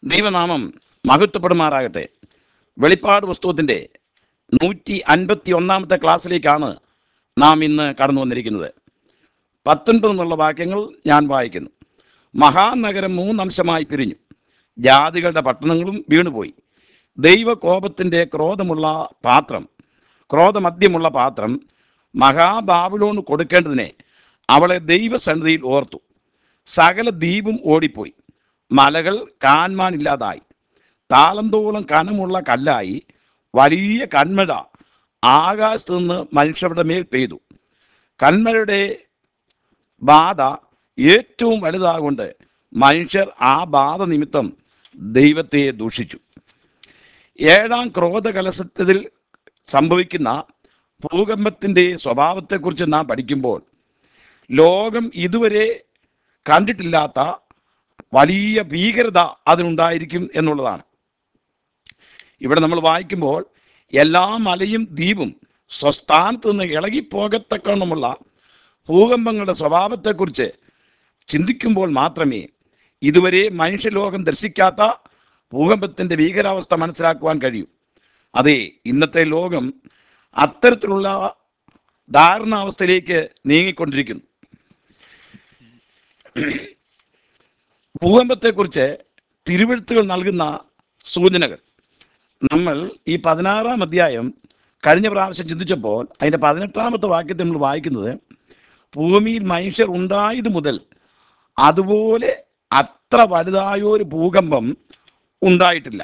ദൈവനാമം മഹത്വപ്പെടുമാറാകട്ടെ വെളിപ്പാട് പുസ്തകത്തിൻ്റെ നൂറ്റി അൻപത്തി ഒന്നാമത്തെ ക്ലാസ്സിലേക്കാണ് നാം ഇന്ന് കടന്നു വന്നിരിക്കുന്നത് പത്തൊൻപത് എന്നുള്ള വാക്യങ്ങൾ ഞാൻ വായിക്കുന്നു മഹാനഗരം മൂന്നംശമായി പിരിഞ്ഞു ജാതികളുടെ പട്ടണങ്ങളും വീണുപോയി ദൈവകോപത്തിൻ്റെ ക്രോധമുള്ള പാത്രം ക്രോധമദ്യമുള്ള പാത്രം മഹാബാബിലോണ് കൊടുക്കേണ്ടതിനെ അവളെ ദൈവസന്നിധിയിൽ ഓർത്തു സകല ദ്വീപും ഓടിപ്പോയി മലകൾ കാൺമാനില്ലാതായി താളന്തോളം കനമുള്ള കല്ലായി വലിയ കന്മഴ ആകാശത്ത് നിന്ന് മനുഷ്യരുടെ മേൽ പെയ്തു കന്മഴയുടെ ബാധ ഏറ്റവും വലുതാകൊണ്ട് മനുഷ്യർ ആ ബാധ നിമിത്തം ദൈവത്തെ ദൂഷിച്ചു ഏഴാം ക്രോധകലശത്തിൽ സംഭവിക്കുന്ന ഭൂകമ്പത്തിൻ്റെ സ്വഭാവത്തെക്കുറിച്ച് നാം പഠിക്കുമ്പോൾ ലോകം ഇതുവരെ കണ്ടിട്ടില്ലാത്ത വലിയ ഭീകരത അതിനുണ്ടായിരിക്കും എന്നുള്ളതാണ് ഇവിടെ നമ്മൾ വായിക്കുമ്പോൾ എല്ലാ മലയും ദ്വീപും സ്വസ്ഥാനത്ത് നിന്ന് ഇളകിപ്പോകത്തക്കവണ്ണമുള്ള ഭൂകമ്പങ്ങളുടെ സ്വഭാവത്തെക്കുറിച്ച് ചിന്തിക്കുമ്പോൾ മാത്രമേ ഇതുവരെ മനുഷ്യലോകം ദർശിക്കാത്ത ഭൂകമ്പത്തിൻ്റെ ഭീകരാവസ്ഥ മനസ്സിലാക്കുവാൻ കഴിയൂ അതെ ഇന്നത്തെ ലോകം അത്തരത്തിലുള്ള ധാരണാവസ്ഥയിലേക്ക് നീങ്ങിക്കൊണ്ടിരിക്കുന്നു ഭൂകമ്പത്തെക്കുറിച്ച് തിരുവെഴുത്തുകൾ നൽകുന്ന സൂചനകൾ നമ്മൾ ഈ പതിനാറാം അധ്യായം കഴിഞ്ഞ പ്രാവശ്യം ചിന്തിച്ചപ്പോൾ അതിൻ്റെ പതിനെട്ടാമത്തെ വാക്യത്തിൽ നമ്മൾ വായിക്കുന്നത് ഭൂമിയിൽ മനുഷ്യർ ഉണ്ടായത് മുതൽ അതുപോലെ അത്ര വലുതായൊരു ഭൂകമ്പം ഉണ്ടായിട്ടില്ല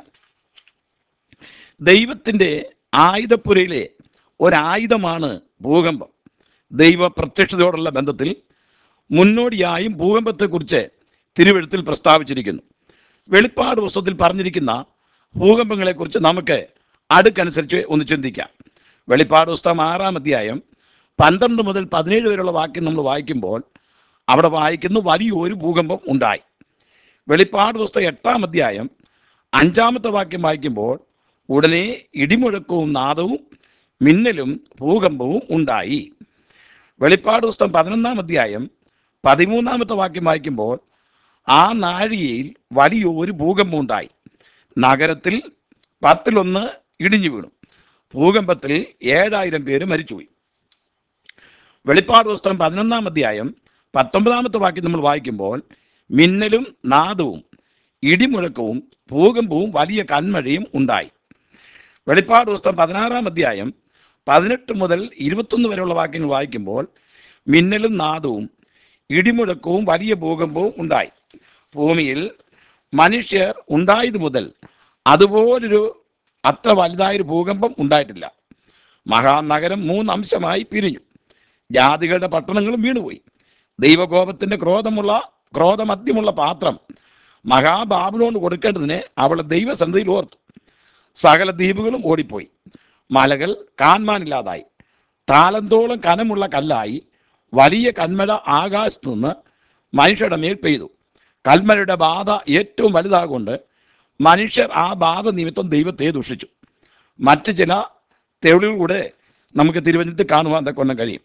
ദൈവത്തിൻ്റെ ആയുധപ്പുരയിലെ ഒരായുധമാണ് ഭൂകമ്പം ദൈവ പ്രത്യക്ഷതയോടുള്ള ബന്ധത്തിൽ മുന്നോടിയായും ഭൂകമ്പത്തെക്കുറിച്ച് തിരുവെഴുത്തിൽ പ്രസ്താവിച്ചിരിക്കുന്നു വെളിപ്പാട് പുസ്തകത്തിൽ പറഞ്ഞിരിക്കുന്ന ഭൂകമ്പങ്ങളെക്കുറിച്ച് നമുക്ക് അടുക്കനുസരിച്ച് ഒന്ന് ചിന്തിക്കാം വെളിപ്പാട് പുസ്തകം ആറാം അധ്യായം പന്ത്രണ്ട് മുതൽ പതിനേഴ് വരെയുള്ള വാക്യം നമ്മൾ വായിക്കുമ്പോൾ അവിടെ വായിക്കുന്നു വലിയൊരു ഭൂകമ്പം ഉണ്ടായി വെളിപ്പാട് പുസ്തകം എട്ടാം അധ്യായം അഞ്ചാമത്തെ വാക്യം വായിക്കുമ്പോൾ ഉടനെ ഇടിമുഴക്കവും നാദവും മിന്നലും ഭൂകമ്പവും ഉണ്ടായി വെളിപ്പാട് പുസ്തകം പതിനൊന്നാം അധ്യായം പതിമൂന്നാമത്തെ വാക്യം വായിക്കുമ്പോൾ ആ നാഴികയിൽ വലിയൊരു ഭൂകമ്പം ഉണ്ടായി നഗരത്തിൽ പത്തിലൊന്ന് ഇടിഞ്ഞു വീണു ഭൂകമ്പത്തിൽ ഏഴായിരം പേര് മരിച്ചുപോയി വെളിപ്പാട് പുസ്തകം പതിനൊന്നാം അധ്യായം പത്തൊമ്പതാമത്തെ വാക്യം നമ്മൾ വായിക്കുമ്പോൾ മിന്നലും നാദവും ഇടിമുഴക്കവും ഭൂകമ്പവും വലിയ കന്മഴയും ഉണ്ടായി വെളിപ്പാട് പുസ്തകം പതിനാറാം അധ്യായം പതിനെട്ട് മുതൽ ഇരുപത്തൊന്ന് വരെയുള്ള വാക്യങ്ങൾ വായിക്കുമ്പോൾ മിന്നലും നാദവും ഇടിമുഴക്കവും വലിയ ഭൂകമ്പവും ഉണ്ടായി ഭൂമിയിൽ മനുഷ്യർ ഉണ്ടായത് മുതൽ അതുപോലൊരു അത്ര വലുതായൊരു ഭൂകമ്പം ഉണ്ടായിട്ടില്ല മഹാനഗരം മൂന്നംശമായി പിരിഞ്ഞു ജാതികളുടെ പട്ടണങ്ങളും വീണുപോയി ദൈവകോപത്തിൻ്റെ ക്രോധമുള്ള ക്രോധമദ്യമുള്ള പാത്രം മഹാബാബിലോണ് കൊടുക്കേണ്ടതിന് അവളെ ദൈവസന്നിധിയിൽ ഓർത്തു സകല ദ്വീപുകളും ഓടിപ്പോയി മലകൾ കാൺമാനില്ലാതായി താലന്തോളം കനമുള്ള കല്ലായി വലിയ കന്മഴ ആകാശത്ത് നിന്ന് മനുഷ്യരുടെ മേൽ പെയ്തു കൽമഴയുടെ ബാധ ഏറ്റവും വലുതാകൊണ്ട് മനുഷ്യർ ആ ബാധ നിമിത്തം ദൈവത്തെ ദുഷിച്ചു മറ്റ് ചില തെളിവുകൂടെ നമുക്ക് തിരുവനന്തപുരത്ത് കാണുവാൻ കൊല്ലം കഴിയും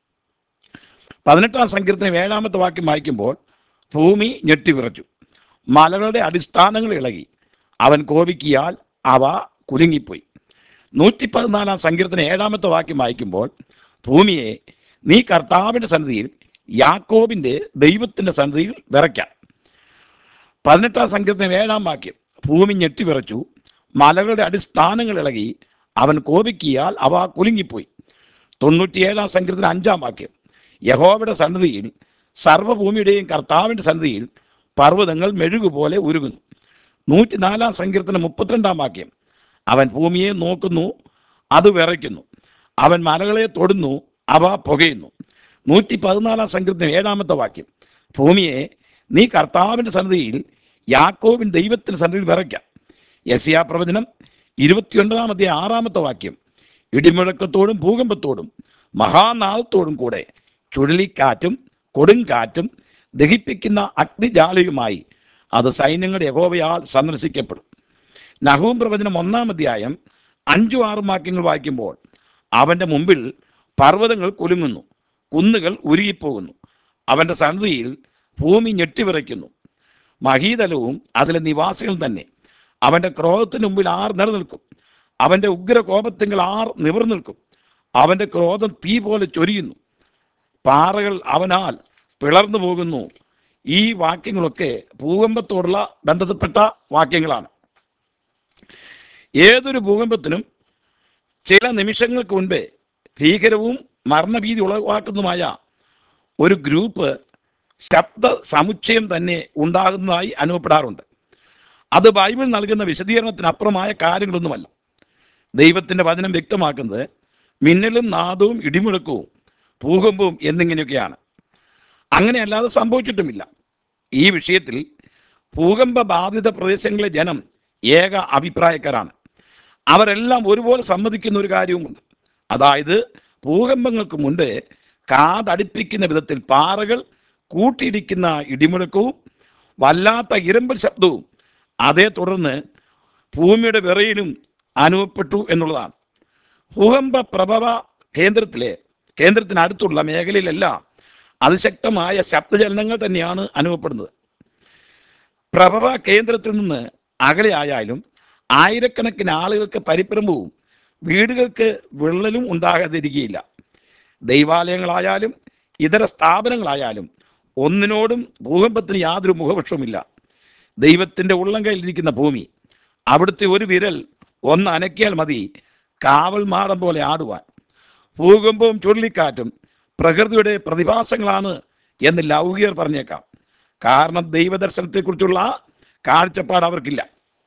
പതിനെട്ടാം സങ്കീർത്തനം ഏഴാമത്തെ വാക്യം വായിക്കുമ്പോൾ ഭൂമി ഞെട്ടിവിറച്ചു മലകളുടെ അടിസ്ഥാനങ്ങൾ ഇളകി അവൻ കോപിക്കിയാൽ അവ കുലുങ്ങിപ്പോയി നൂറ്റി പതിനാലാം സങ്കീർത്തനം ഏഴാമത്തെ വാക്യം വായിക്കുമ്പോൾ ഭൂമിയെ നീ കർത്താവിൻ്റെ സന്നിധിയിൽ യാക്കോബിൻ്റെ ദൈവത്തിൻ്റെ സന്നിധിയിൽ വിറയ്ക്കാം പതിനെട്ടാം സങ്കീർത്തനം ഏഴാം വാക്യം ഭൂമി ഞെട്ടിവിറച്ചു മലകളുടെ അടിസ്ഥാനങ്ങൾ ഇളകി അവൻ കോപിക്കിയാൽ അവ കുലുങ്ങിപ്പോയി തൊണ്ണൂറ്റിയേഴാം സങ്കീർത്തനം അഞ്ചാം വാക്യം യഹോവയുടെ സന്നിധിയിൽ സർവ്വഭൂമിയുടെയും കർത്താവിൻ്റെ സന്നിധിയിൽ പർവ്വതങ്ങൾ മെഴുകുപോലെ ഉരുകുന്നു നൂറ്റിനാലാം സങ്കീർത്തനം മുപ്പത്തിരണ്ടാം വാക്യം അവൻ ഭൂമിയെ നോക്കുന്നു അത് വിറയ്ക്കുന്നു അവൻ മലകളെ തൊടുന്നു അവ പുകയുന്നു നൂറ്റി പതിനാലാം സങ്കീർത്തനം ഏഴാമത്തെ വാക്യം ഭൂമിയെ നീ കർത്താവിൻ്റെ സന്നിധിയിൽ യാക്കോബിൻ ദൈവത്തിൻ്റെ സന്നിധിയിൽ വിറയ്ക്കാം യസിയാ പ്രവചനം ഇരുപത്തിയൊൻപതാമത്തെ ആറാമത്തെ വാക്യം ഇടിമുഴക്കത്തോടും ഭൂകമ്പത്തോടും മഹാനാദത്തോടും കൂടെ ചുഴലിക്കാറ്റും കൊടുങ്കാറ്റും ദഹിപ്പിക്കുന്ന അഗ്നിജാലയുമായി അത് സൈന്യങ്ങളുടെ യഹോവയാൽ സന്ദർശിക്കപ്പെടും നഹൂം പ്രവചനം ഒന്നാം അധ്യായം അഞ്ചും ആറും വാക്യങ്ങൾ വായിക്കുമ്പോൾ അവൻ്റെ മുമ്പിൽ പർവ്വതങ്ങൾ കുലുങ്ങുന്നു കുന്നുകൾ ഉരുകിപ്പോകുന്നു അവൻ്റെ സന്നിധിയിൽ ഭൂമി ഞെട്ടിവിറയ്ക്കുന്നു മഹീതലവും അതിലെ നിവാസികളും തന്നെ അവന്റെ ക്രോധത്തിന് മുമ്പിൽ ആർ നിലനിൽക്കും അവന്റെ ഉഗ്ര കോപത്തിങ്കിൽ ആർ നിവർന്നു നിൽക്കും അവന്റെ ക്രോധം തീ പോലെ ചൊരിയുന്നു പാറകൾ അവനാൽ പിളർന്നു പോകുന്നു ഈ വാക്യങ്ങളൊക്കെ ഭൂകമ്പത്തോടുള്ള ബന്ധപ്പെട്ട വാക്യങ്ങളാണ് ഏതൊരു ഭൂകമ്പത്തിനും ചില നിമിഷങ്ങൾക്ക് മുൻപേ ഭീകരവും മരണഭീതി ഉളവാക്കുന്നതുമായ ഒരു ഗ്രൂപ്പ് ശബ്ദ സമുച്ചയം തന്നെ ഉണ്ടാകുന്നതായി അനുഭവപ്പെടാറുണ്ട് അത് ബൈബിൾ നൽകുന്ന വിശദീകരണത്തിനപ്പുറമായ കാര്യങ്ങളൊന്നുമല്ല ദൈവത്തിൻ്റെ വചനം വ്യക്തമാക്കുന്നത് മിന്നലും നാദവും ഇടിമുഴക്കവും ഭൂകമ്പവും എന്നിങ്ങനെയൊക്കെയാണ് അങ്ങനെയല്ലാതെ സംഭവിച്ചിട്ടുമില്ല ഈ വിഷയത്തിൽ ഭൂകമ്പ ബാധിത പ്രദേശങ്ങളിലെ ജനം ഏക അഭിപ്രായക്കാരാണ് അവരെല്ലാം ഒരുപോലെ സമ്മതിക്കുന്ന ഒരു കാര്യവുമുണ്ട് അതായത് ഭൂകമ്പങ്ങൾക്ക് മുൻപ് കാതടിപ്പിക്കുന്ന വിധത്തിൽ പാറകൾ കൂട്ടിയിടിക്കുന്ന ഇടിമുഴക്കവും വല്ലാത്ത ഇരമ്പൽ ശബ്ദവും അതേ തുടർന്ന് ഭൂമിയുടെ വിറയിലും അനുഭവപ്പെട്ടു എന്നുള്ളതാണ് ഭൂകമ്പ പ്രഭവ കേന്ദ്രത്തിലെ കേന്ദ്രത്തിനടുത്തുള്ള മേഖലയിലെല്ലാം അതിശക്തമായ ശബ്ദചലനങ്ങൾ തന്നെയാണ് അനുഭവപ്പെടുന്നത് പ്രഭവ കേന്ദ്രത്തിൽ നിന്ന് അകലെയായാലും ആയിരക്കണക്കിന് ആളുകൾക്ക് പരിഭ്രമവും വീടുകൾക്ക് വിള്ളലും ഉണ്ടാകാതിരിക്കുകയില്ല ദൈവാലയങ്ങളായാലും ഇതര സ്ഥാപനങ്ങളായാലും ഒന്നിനോടും ഭൂകമ്പത്തിന് യാതൊരു മുഖപക്ഷവുമില്ല ദൈവത്തിൻ്റെ ഉള്ളം കയ്യിലിരിക്കുന്ന ഭൂമി അവിടുത്തെ ഒരു വിരൽ ഒന്ന് അനക്കിയാൽ മതി കാവൽ മാടം പോലെ ആടുവാൻ ഭൂകമ്പവും ചുഴലിക്കാറ്റും പ്രകൃതിയുടെ പ്രതിഭാസങ്ങളാണ് എന്ന് ലൗകികർ പറഞ്ഞേക്കാം കാരണം ദൈവദർശനത്തെക്കുറിച്ചുള്ള കാഴ്ചപ്പാട് അവർക്കില്ല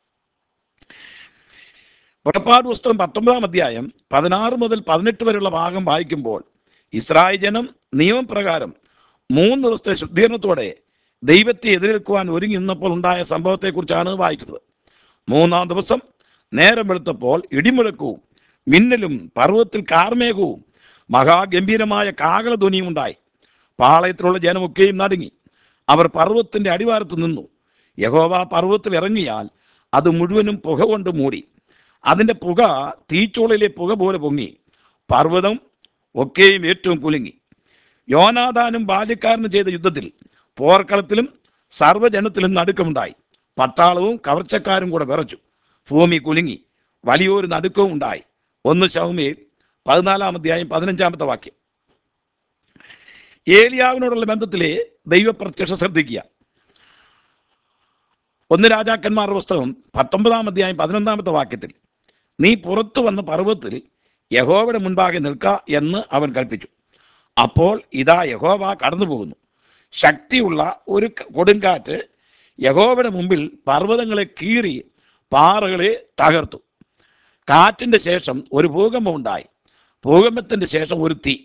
പുറപ്പാട് പുസ്തകം പത്തൊമ്പതാം അധ്യായം പതിനാറ് മുതൽ പതിനെട്ട് വരെയുള്ള ഭാഗം വായിക്കുമ്പോൾ ഇസ്രായേൽ ജനം നിയമപ്രകാരം മൂന്ന് ദിവസത്തെ ശുദ്ധീകരണത്തോടെ ദൈവത്തെ എതിരേൽക്കുവാൻ ഒരുങ്ങി നിന്നപ്പോൾ ഉണ്ടായ സംഭവത്തെക്കുറിച്ചാണ് വായിക്കുന്നത് മൂന്നാം ദിവസം നേരം വെളുത്തപ്പോൾ ഇടിമുഴക്കവും മിന്നലും പർവ്വത്തിൽ കാർമേഘവും മഹാഗംഭീരമായ കാകളധ്വനിയും ഉണ്ടായി പാളയത്തിലുള്ള ജനമൊക്കെയും നടുങ്ങി അവർ പർവ്വത്തിന്റെ അടിവാരത്ത് നിന്നു യഹോവ പർവ്വത്തിൽ ഇറങ്ങിയാൽ അത് മുഴുവനും പുക കൊണ്ട് മൂടി അതിൻ്റെ പുക തീച്ചൂളയിലെ പുക പോലെ പൊങ്ങി പർവ്വതം ഒക്കെയും ഏറ്റവും കുലുങ്ങി യോനാദാനും ബാല്യക്കാരനും ചെയ്ത യുദ്ധത്തിൽ പോർക്കളത്തിലും സർവ്വജനത്തിലും നടുക്കമുണ്ടായി പട്ടാളവും കവർച്ചക്കാരും കൂടെ വിറച്ചു ഭൂമി കുലുങ്ങി വലിയൊരു നടുക്കവും ഉണ്ടായി ഒന്ന് ശൗമേൽ പതിനാലാം അധ്യായം പതിനഞ്ചാമത്തെ വാക്യം ഏലിയാവിനോടുള്ള ബന്ധത്തിലെ ദൈവപ്രത്യക്ഷ ശ്രദ്ധിക്കുക ഒന്ന് രാജാക്കന്മാരുടെ പുസ്തകം പത്തൊമ്പതാം അധ്യായം പതിനൊന്നാമത്തെ വാക്യത്തിൽ നീ പുറത്തു വന്ന പർവ്വത്തിൽ യഹോവയുടെ മുൻപാകെ നിൽക്ക എന്ന് അവൻ കൽപ്പിച്ചു അപ്പോൾ ഇതാ യഹോവ കടന്നു പോകുന്നു ശക്തിയുള്ള ഒരു ക- കൊടുങ്കാറ്റ് യഹോവയുടെ മുമ്പിൽ പർവ്വതങ്ങളെ കീറി പാറകളെ തകർത്തു കാറ്റിൻ്റെ ശേഷം ഒരു ഭൂകമ്പം ഉണ്ടായി ഭൂകമ്പത്തിൻ്റെ ശേഷം ഒരു തീ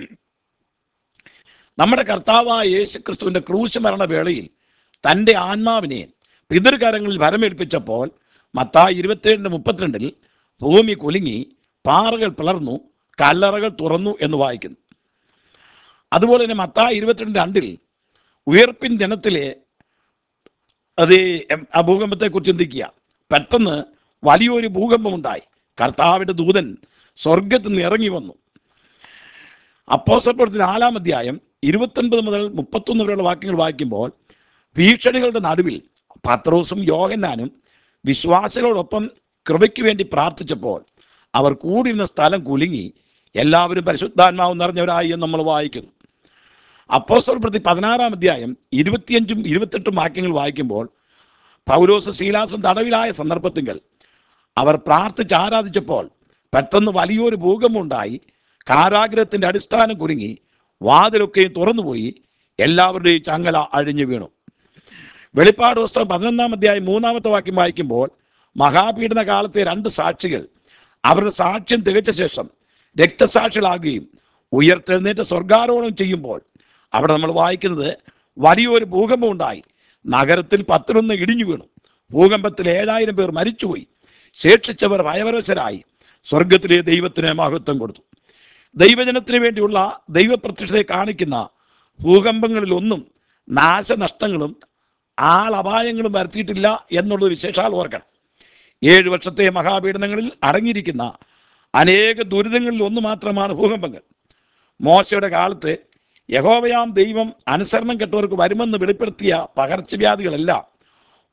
നമ്മുടെ കർത്താവായ യേശു ക്രിസ്തുവിൻ്റെ ക്രൂശ് മരണ വേളയിൽ തൻ്റെ ആത്മാവിനെ പിതൃകരങ്ങളിൽ വരമേൽപ്പിച്ചപ്പോൾ മത്തായി ഇരുപത്തിയേഴിൻ്റെ മുപ്പത്തിരണ്ടിൽ ഭൂമി കുലുങ്ങി പാറകൾ പിളർന്നു കല്ലറകൾ തുറന്നു എന്ന് വായിക്കുന്നു അതുപോലെ തന്നെ മത്തായി ഇരുപത്തിരണ്ട് രണ്ടിൽ ഉയർപ്പിൻ ജനത്തിലെ അത് എം- ആ ഭൂകമ്പത്തെക്കുറിച്ച് ചിന്തിക്കുക പെട്ടെന്ന് വലിയൊരു ഭൂകമ്പമുണ്ടായി കർത്താവിൻ്റെ ദൂതൻ സ്വർഗത്തിൽ നിന്ന് ഇറങ്ങി വന്നു അപ്പോസപ്പെടുത്തി നാലാം അധ്യായം ഇരുപത്തൊൻപത് മുതൽ മുപ്പത്തൊന്ന് വരെയുള്ള വാക്യങ്ങൾ വായിക്കുമ്പോൾ ഭീഷണികളുടെ നടുവിൽ പത്രോസും യോഹന്നാനും വിശ്വാസികളോടൊപ്പം കൃപയ്ക്ക് വേണ്ടി പ്രാർത്ഥിച്ചപ്പോൾ അവർ കൂടിയിരുന്ന സ്ഥലം കുലുങ്ങി എല്ലാവരും പരിശുദ്ധാത്മാവ് നിറഞ്ഞവരായി എന്ന് നമ്മൾ വായിക്കുന്നു അപ്പോസ്തല പ്രതി പതിനാറാം അധ്യായം ഇരുപത്തിയഞ്ചും ഇരുപത്തെട്ടും വാക്യങ്ങൾ വായിക്കുമ്പോൾ പൗലോസ് ശീലാസും തടവിലായ സന്ദർഭത്തിങ്കൽ അവർ പ്രാർത്ഥിച്ച് ആരാധിച്ചപ്പോൾ പെട്ടെന്ന് വലിയൊരു ഭൂകമ്പമുണ്ടായി കാരാഗ്രഹത്തിന്റെ അടിസ്ഥാനം കുരുങ്ങി വാതിലൊക്കെയും തുറന്നുപോയി എല്ലാവരുടെയും ചങ്ങല അഴിഞ്ഞു വീണു വെളിപ്പാട് പുസ്തകം പതിനൊന്നാം അധ്യായം മൂന്നാമത്തെ വാക്യം വായിക്കുമ്പോൾ മഹാപീഡന കാലത്തെ രണ്ട് സാക്ഷികൾ അവരുടെ സാക്ഷ്യം തികച്ച ശേഷം രക്തസാക്ഷികളാകുകയും ഉയർത്തെഴുന്നേറ്റ് സ്വർഗാരോഹണം ചെയ്യുമ്പോൾ അവിടെ നമ്മൾ വായിക്കുന്നത് വലിയൊരു ഭൂകമ്പം ഉണ്ടായി നഗരത്തിൽ പത്തിലൊന്ന് ഇടിഞ്ഞു വീണു ഭൂകമ്പത്തിൽ ഏഴായിരം പേർ മരിച്ചുപോയി ശേഷിച്ചവർ ഭയപരവശരായി സ്വർഗത്തിലെ ദൈവത്തിന് മഹത്വം കൊടുത്തു ദൈവജനത്തിന് വേണ്ടിയുള്ള ദൈവപ്രത്യക്ഷതയെ കാണിക്കുന്ന ഭൂകമ്പങ്ങളിലൊന്നും നാശനഷ്ടങ്ങളും ആളപായങ്ങളും വരുത്തിയിട്ടില്ല എന്നുള്ളത് വിശേഷാൽ ഓർക്കണം ഏഴ് വർഷത്തെ മഹാപീഡനങ്ങളിൽ അടങ്ങിയിരിക്കുന്ന അനേക ദുരിതങ്ങളിൽ ഒന്ന് മാത്രമാണ് ഭൂകമ്പങ്ങൾ മോശയുടെ കാലത്ത് യഹോവയാം ദൈവം അനുസരണം കെട്ടവർക്ക് വരുമെന്ന് വെളിപ്പെടുത്തിയ പകർച്ചവ്യാധികളെല്ലാം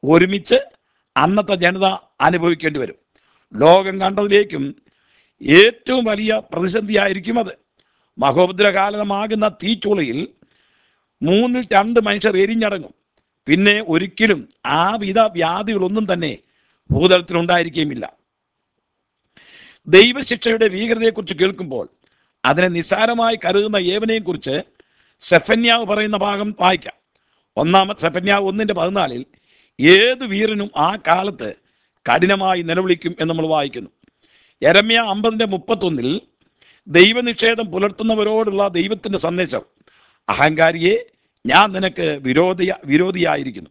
ഒരുമിച്ച് അന്നത്തെ ജനത അനുഭവിക്കേണ്ടി വരും ലോകം കണ്ടതിലേക്കും ഏറ്റവും വലിയ പ്രതിസന്ധിയായിരിക്കും അത് മഹോപദ്രകാലമാകുന്ന തീച്ചുളയിൽ മൂന്നിൽ രണ്ട് മനുഷ്യർ എരിഞ്ഞടങ്ങും പിന്നെ ഒരിക്കലും ആ വിധ വ്യാധികളൊന്നും തന്നെ ഭൂതലത്തിലുണ്ടായിരിക്കുകയുമില്ല ദൈവശിക്ഷയുടെ ഭീകരതയെക്കുറിച്ച് കേൾക്കുമ്പോൾ അതിനെ നിസ്സാരമായി കരുതുന്ന ഏവനെയും കുറിച്ച് സെഫന്യാവ് പറയുന്ന ഭാഗം വായിക്കാം ഒന്നാമത് സെഫന്യാവ് ഒന്നിൻ്റെ പതിനാലിൽ ഏത് വീരനും ആ കാലത്ത് കഠിനമായി നിലവിളിക്കും എന്ന് നമ്മൾ വായിക്കുന്നു എരമ്യ അമ്പതിൻ്റെ മുപ്പത്തൊന്നിൽ ദൈവനിഷേധം പുലർത്തുന്നവരോടുള്ള ദൈവത്തിൻ്റെ സന്ദേശം അഹങ്കാരിയെ ഞാൻ നിനക്ക് വിരോധിയ വിരോധിയായിരിക്കുന്നു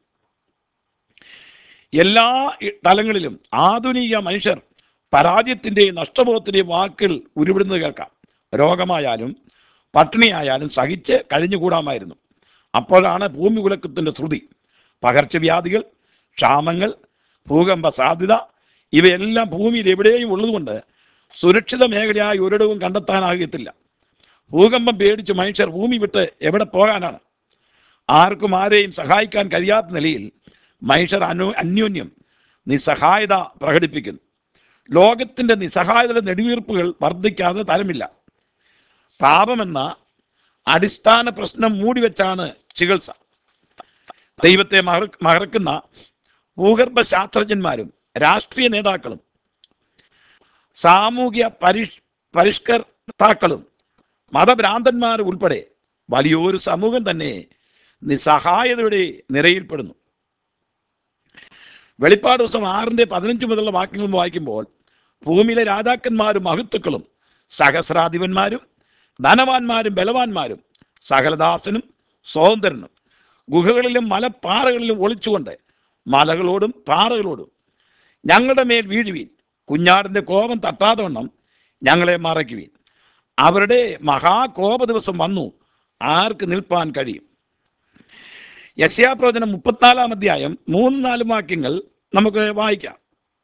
എല്ലാ ഇ- തലങ്ങളിലും ആധുനിക മനുഷ്യർ പരാജയത്തിൻ്റെയും നഷ്ടബോധത്തിൻ്റെയും വാക്കുകൾ ഉരുവിടുന്നത് കേൾക്കാം രോഗമായാലും പട്ടിണിയായാലും സഹിച്ച് കഴിഞ്ഞുകൂടാമായിരുന്നു അപ്പോഴാണ് ഭൂമി കുലക്കത്തിൻ്റെ ശ്രുതി പകർച്ചവ്യാധികൾ ക്ഷാമങ്ങൾ ഭൂകമ്പ സാധ്യത ഇവയെല്ലാം ഭൂമിയിൽ എവിടെയും ഉള്ളതുകൊണ്ട് സുരക്ഷിത മേഖലയായി ഒരിടവും കണ്ടെത്താനാകത്തില്ല ഭൂകമ്പം പേടിച്ച് മനുഷ്യർ ഭൂമി വിട്ട് എവിടെ പോകാനാണ് ആർക്കും ആരെയും സഹായിക്കാൻ കഴിയാത്ത നിലയിൽ മനുഷ്യർ അനു അന്യോന്യം നിസ്സഹായത പ്രകടിപ്പിക്കുന്നു ലോകത്തിൻ്റെ നിസ്സഹായതയുടെ നെടുവീർപ്പുകൾ വർദ്ധിക്കാതെ തരമില്ല പാപമെന്ന അടിസ്ഥാന പ്രശ്നം മൂടിവെച്ചാണ് ചികിത്സ ദൈവത്തെ മറ മറക്കുന്ന ഭൂഗർഭ ശാസ്ത്രജ്ഞന്മാരും രാഷ്ട്രീയ നേതാക്കളും സാമൂഹ്യ പരിഷ് പരിഷ്കർത്താക്കളും മതഭ്രാന്തന്മാർ ഉൾപ്പെടെ വലിയൊരു സമൂഹം തന്നെ നിസ്സഹായതയുടെ നിരയിൽപ്പെടുന്നു വെളിപ്പാട് ദിവസം ആറിൻ്റെ പതിനഞ്ച് മുതലുള്ള വാക്യങ്ങൾ വായിക്കുമ്പോൾ ഭൂമിയിലെ രാജാക്കന്മാരും മഹത്തുക്കളും സഹസ്രാധിപന്മാരും ധനവാന്മാരും ബലവാന്മാരും സകലദാസനും സ്വതന്ത്രനും ഗുഹകളിലും മലപ്പാറകളിലും ഒളിച്ചുകൊണ്ട് മലകളോടും പാറകളോടും ഞങ്ങളുടെ മേൽ വീഴുവീൻ കുഞ്ഞാടിൻ്റെ കോപം തട്ടാതെ വണ്ണം ഞങ്ങളെ മറയ്ക്കുവീൻ അവരുടെ മഹാകോപ ദിവസം വന്നു ആർക്ക് നിൽപ്പാൻ കഴിയും യസ്യാപ്രവചനം മുപ്പത്തിനാലാം അധ്യായം മൂന്ന് നാലും വാക്യങ്ങൾ നമുക്ക് വായിക്കാം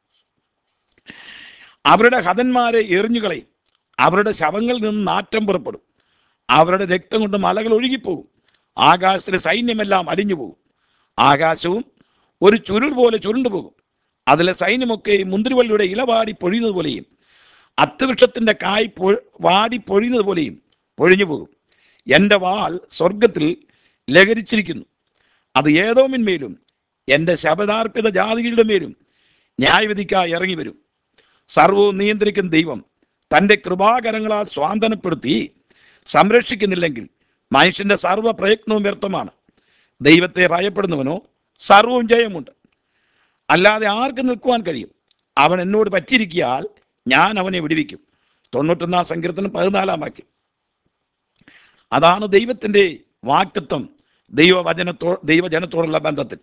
അവരുടെ ഹതന്മാരെ എറിഞ്ഞുകളയും അവരുടെ ശവങ്ങളിൽ നിന്ന് നാറ്റം പുറപ്പെടും അവരുടെ രക്തം കൊണ്ട് മലകൾ ഒഴുകിപ്പോകും ആകാശത്തിലെ സൈന്യമെല്ലാം അലിഞ്ഞു പോകും ആകാശവും ഒരു ചുരുൾ പോലെ ചുരുണ്ടുപോകും അതിലെ സൈന്യമൊക്കെ മുന്തിരിവള്ളിയുടെ ഇല വാടി പൊഴിയുന്നത് പോലെയും അത്തവൃക്ഷത്തിൻ്റെ കായ് പൊ വാടി പൊഴിയുന്നത് പോലെയും പൊഴിഞ്ഞു പോകും എൻ്റെ വാൾ സ്വർഗത്തിൽ ലഹരിച്ചിരിക്കുന്നു അത് ഏതോമിന്മേലും എൻ്റെ ശബദാർപ്പിത ജാതികളുടെ മേലും ന്യായവിധിക്കായി ഇറങ്ങി വരും സർവവും നിയന്ത്രിക്കുന്ന ദൈവം തൻ്റെ കൃപാകരങ്ങളാൽ സ്വാന്തനപ്പെടുത്തി സംരക്ഷിക്കുന്നില്ലെങ്കിൽ മനുഷ്യൻ്റെ സർവ്വ പ്രയത്നവും വ്യർത്ഥമാണ് ദൈവത്തെ ഭയപ്പെടുന്നവനോ സർവവും ജയമുണ്ട് അല്ലാതെ ആർക്ക് നിൽക്കുവാൻ കഴിയും അവൻ എന്നോട് പറ്റിയിരിക്കിയാൽ ഞാൻ അവനെ വിടുവിക്കും തൊണ്ണൂറ്റൊന്നാം സങ്കീർത്തനം പതിനാലാം വാക്യം അതാണ് ദൈവത്തിൻ്റെ വാക്തത്വം ദൈവവചനത്തോ ദൈവജനത്തോടുള്ള ബന്ധത്തിൽ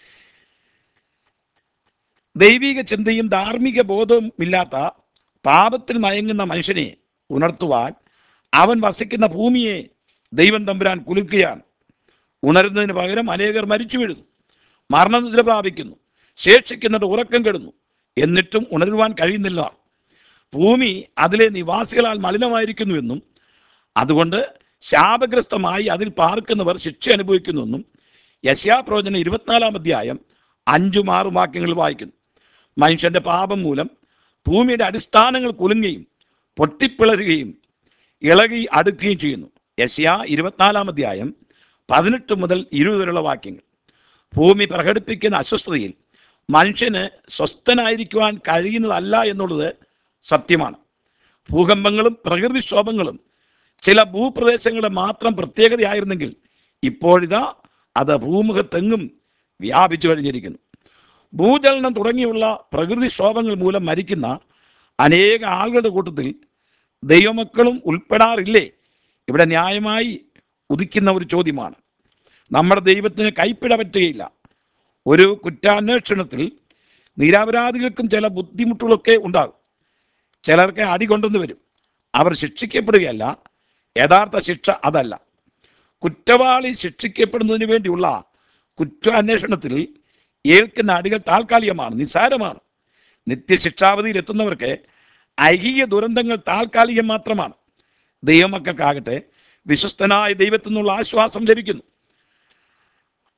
ദൈവിക ചിന്തയും ധാർമ്മിക ബോധവും ഇല്ലാത്ത പാപത്തിൽ മയങ്ങുന്ന മനുഷ്യനെ ഉണർത്തുവാൻ അവൻ വസിക്കുന്ന ഭൂമിയെ ദൈവം തമ്പുരാൻ കുലുക്കുകയാണ് ഉണരുന്നതിന് പകരം അനേകർ മരിച്ചു വീഴുന്നു മരണനിദ്ര പ്രാപിക്കുന്നു ശേഷിക്കുന്നിട്ട് ഉറക്കം കെടുന്നു എന്നിട്ടും ഉണരുവാൻ കഴിയുന്നില്ല ഭൂമി അതിലെ നിവാസികളാൽ മലിനമായിരിക്കുന്നുവെന്നും അതുകൊണ്ട് ശാപഗ്രസ്തമായി അതിൽ പാർക്കുന്നവർ ശിക്ഷ അനുഭവിക്കുന്നുവെന്നും യശാപ്രവചന ഇരുപത്തിനാലാം അധ്യായം അഞ്ചും ആറും വാക്യങ്ങൾ വായിക്കുന്നു മനുഷ്യന്റെ പാപം മൂലം ഭൂമിയുടെ അടിസ്ഥാനങ്ങൾ കുലുങ്ങുകയും പൊട്ടിപ്പിളരുകയും ഇളകി അടുക്കുകയും ചെയ്യുന്നു യശയ ഇരുപത്തിനാലാം അധ്യായം പതിനെട്ട് മുതൽ ഇരുപത് വരെയുള്ള വാക്യങ്ങൾ ഭൂമി പ്രകടിപ്പിക്കുന്ന അസ്വസ്ഥതയിൽ മനുഷ്യന് സ്വസ്ഥനായിരിക്കുവാൻ കഴിയുന്നതല്ല എന്നുള്ളത് സത്യമാണ് ഭൂകമ്പങ്ങളും പ്രകൃതിക്ഷോഭങ്ങളും ചില ഭൂപ്രദേശങ്ങളുടെ മാത്രം പ്രത്യേകതയായിരുന്നെങ്കിൽ ഇപ്പോഴിതാ അത് ഭൂമുഖത്തെങ്ങും വ്യാപിച്ചു കഴിഞ്ഞിരിക്കുന്നു ഭൂചലനം തുടങ്ങിയുള്ള പ്രകൃതിക്ഷോഭങ്ങൾ മൂലം മരിക്കുന്ന അനേക ആളുകളുടെ കൂട്ടത്തിൽ ദൈവമക്കളും ഉൾപ്പെടാറില്ലേ ഇവിടെ ന്യായമായി ഉദിക്കുന്ന ഒരു ചോദ്യമാണ് നമ്മുടെ ദൈവത്തിന് കൈപ്പിട പറ്റുകയില്ല ഒരു കുറ്റാന്വേഷണത്തിൽ നിരപരാധികൾക്കും ചില ബുദ്ധിമുട്ടുകളൊക്കെ ഉണ്ടാകും ചിലർക്ക് അടി കൊണ്ടുവന്ന് വരും അവർ ശിക്ഷിക്കപ്പെടുകയല്ല യഥാർത്ഥ ശിക്ഷ അതല്ല കുറ്റവാളി ശിക്ഷിക്കപ്പെടുന്നതിന് വേണ്ടിയുള്ള കുറ്റാന്വേഷണത്തിൽ ഏൽക്കുന്ന അടികൾ താൽക്കാലികമാണ് നിസ്സാരമാണ് നിത്യശിക്ഷാവധിയിൽ എത്തുന്നവർക്ക് ഐഹിക ദുരന്തങ്ങൾ താൽക്കാലികം മാത്രമാണ് ദൈവമക്കൾക്കാകട്ടെ വിശ്വസ്തനായ ദൈവത്തിൽ നിന്നുള്ള ആശ്വാസം ലഭിക്കുന്നു